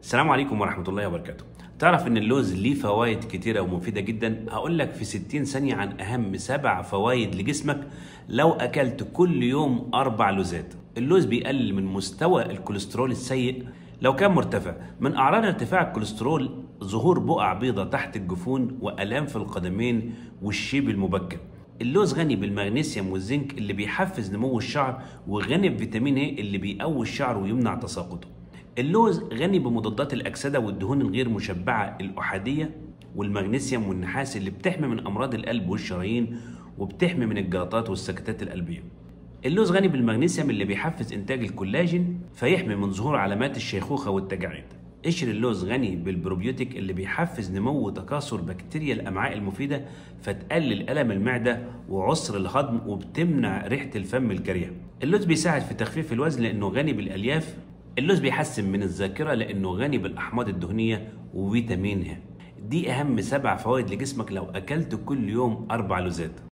السلام عليكم ورحمة الله وبركاته تعرف ان اللوز ليه فوائد كتيرة ومفيدة جدا هقول لك في 60 ثانية عن اهم سبع فوائد لجسمك لو اكلت كل يوم اربع لوزات اللوز بيقلل من مستوى الكوليسترول السيء لو كان مرتفع من اعراض ارتفاع الكوليسترول ظهور بقع بيضة تحت الجفون والام في القدمين والشيب المبكر اللوز غني بالمغنيسيوم والزنك اللي بيحفز نمو الشعر وغني بفيتامين A اللي بيقوي الشعر ويمنع تساقطه اللوز غني بمضادات الأكسدة والدهون الغير مشبعة الأحادية والمغنيسيوم والنحاس اللي بتحمي من أمراض القلب والشرايين وبتحمي من الجلطات والسكتات القلبية اللوز غني بالمغنيسيوم اللي بيحفز إنتاج الكولاجين فيحمي من ظهور علامات الشيخوخة والتجاعيد قشر اللوز غني بالبروبيوتيك اللي بيحفز نمو وتكاثر بكتيريا الامعاء المفيده فتقلل الم المعده وعسر الهضم وبتمنع ريحه الفم الكريهه. اللوز بيساعد في تخفيف الوزن لانه غني بالالياف. اللوز بيحسن من الذاكره لانه غني بالاحماض الدهنيه وفيتامين ه. دي اهم سبع فوائد لجسمك لو اكلت كل يوم اربع لوزات.